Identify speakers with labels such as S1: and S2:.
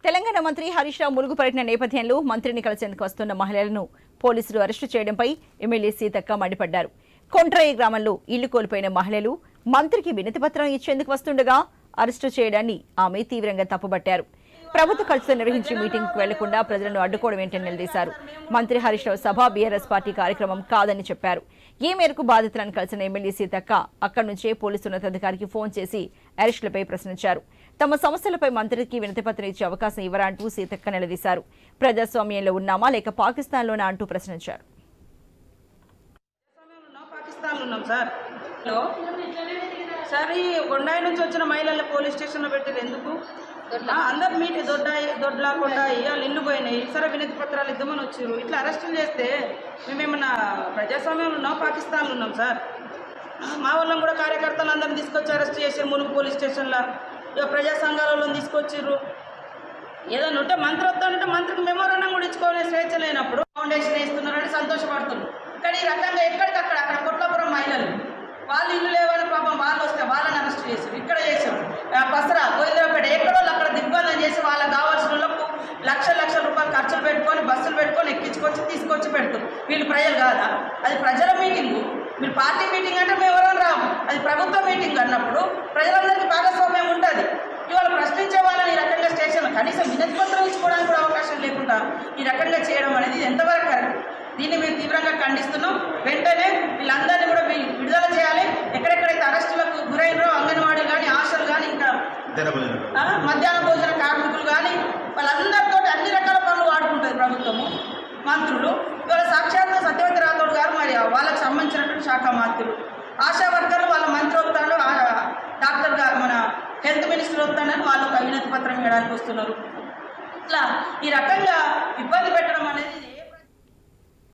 S1: తెలంగాణ మంత్రి హరీష్ రావు ములుగు పర్యటన నేపథ్యంలో మంత్రిని కలిసేందుకు వస్తున్న మహిళలను పోలీసులు అరెస్టు చేయడంపై ఎమ్మెల్యే సీతక్క మండిపడ్డారు కొంట్రయ్య గ్రామంలో ఇల్లు కోల్పోయిన మహిళలు మంత్రికి వినతిపత్రం ఇచ్చేందుకు వస్తుండగా అరెస్టు చేయడాన్ని ఆమె తీవ్రంగా తప్పుబట్టారు ప్రభుత్వ ఖర్చుతో నిర్వహించి మీటింగ్కు వెళ్లకుండా ప్రజలను అడ్డుకోవడం ఏంటని నిలదీశారు మంత్రి హరీష్ రావు సభ బీఆర్ఎస్ పార్టీ కార్యక్రమం కాదని చెప్పారు ఈ మేరకు బాధితులను కలిసిన ఎమ్మెల్యే సీతక్క అక్కడి నుంచే పోలీసు ఉన్నతాధికారికి ఫోన్ చేసి అరెస్టులపై ప్రశ్నించారు తమ సమస్యలపై మంత్రికి వినతిపత్రం ఇచ్చే అవకాశం ఇవ్వరా అంటూ సీతక్క నిలదీశారు ప్రజాస్వామ్యంలో ఉన్నామా లేక పాకిస్తాన్లోనా అంటూ ప్రశ్నించారు
S2: ఉన్నాం, పాకిస్తాన్లో ఉన్నాం సార్ హలో సార్ ఈ కొండాయి నుంచి వచ్చిన మహిళల్ని పోలీస్ స్టేషన్లో పెట్టారు ఎందుకు ఆ, అందరు మీటి దొడ్డాయి దొడ్లా కొండాయి వాళ్ళు ఇల్లు పోయినాయి సరే వినతి పత్రాలు ఇద్దామని వచ్చారు ఇట్లా అరెస్టులు చేస్తే మేమేమన్నా ప్రజాస్వామ్యంలో ఉన్నాం పాకిస్తాన్లో ఉన్నాం సార్ ఆ, మా వాళ్ళని కూడా కార్యకర్తలు అందరిని తీసుకొచ్చి అరెస్ట్ చేసారు ములుగు పోలీస్ స్టేషన్లో ఇక ప్రజా సంఘాల వాళ్ళని తీసుకొచ్చిర్రు ఏదైనా ఉంటే మంత్రి వస్తానంటే మంత్రికి మెమోరాండం కూడా ఇచ్చుకోవాలని స్వేచ్ఛ లేనప్పుడు ఫౌండేషన్ వేస్తున్నారని సంతోషపడుతున్నారు కానీ ఈ రకంగా ఎక్కడికక్కడ అక్కడ కొట్లాపురం మహిళలు వాళ్ళు ఇల్లు లేవని పాపం వాళ్ళు వస్తే వాళ్ళని అరెస్ట్ చేశారు ఇక్కడ చేసాం ఆ, పసరా గోవిందరావుపేట ఎక్కడో అక్కడ దిగ్బంధం చేసి వాళ్ళకి కావాల్సిన వాళ్ళకు లక్ష లక్షల రూపాయలు ఖర్చులు పెట్టుకొని బస్సులు పెట్టుకొని ఎక్కించుకొచ్చి తీసుకొచ్చి పెడుతుంది వీళ్ళు ప్రజలు కాదా అది ప్రజల మీటింగు మీరు పార్టీ మీటింగ్ అంటే మేము ఎవరో రాము అది ప్రభుత్వ మీటింగ్ అన్నప్పుడు ప్రజలందరికీ భాగస్వామ్యం ఉంటుంది ఇవాళ ప్రశ్నించే వాళ్ళని ఈ రకంగా స్టేషన్ కనీసం వినతి పత్రం ఇచ్చుకోవడానికి కూడా అవకాశం లేకుండా ఈ రకంగా చేయడం అనేది ఎంతవరకు కరెక్ట్ దీన్ని మేము తీవ్రంగా ఖండిస్తున్నాం వెంటనే వీళ్ళందరినీ కూడా వీ- విడుదల చేయాలి ఎక్కడెక్కడైతే అరెస్టులకు గురైనరో అంగన్వాడీలు కానీ ఆశలు కానీ ఇంకా ఆ, మధ్యాహ్న భోజన కార్మికులు కానీ వాళ్ళందరితో అన్ని రకాల పనులు వాడుకుంటుంది ప్రభుత్వము మంత్రులు ఇవాళ సాక్షాత్ సత్యవతి రాథోడ్ గారు మరి వాళ్ళకి సంబంధించినటువంటి శాఖ మంత్రులు ఆశా వర్కర్లు వాళ్ళ మంత్రి వస్తాడు ఆ- డాక్టర్ గారు మన హెల్త్ మినిస్టర్ వస్తాడని వాళ్ళు ఒక వినతి పత్రం ఇవ్వడానికి వస్తున్నారు ఇట్లా ఈ రకంగా ఇబ్బంది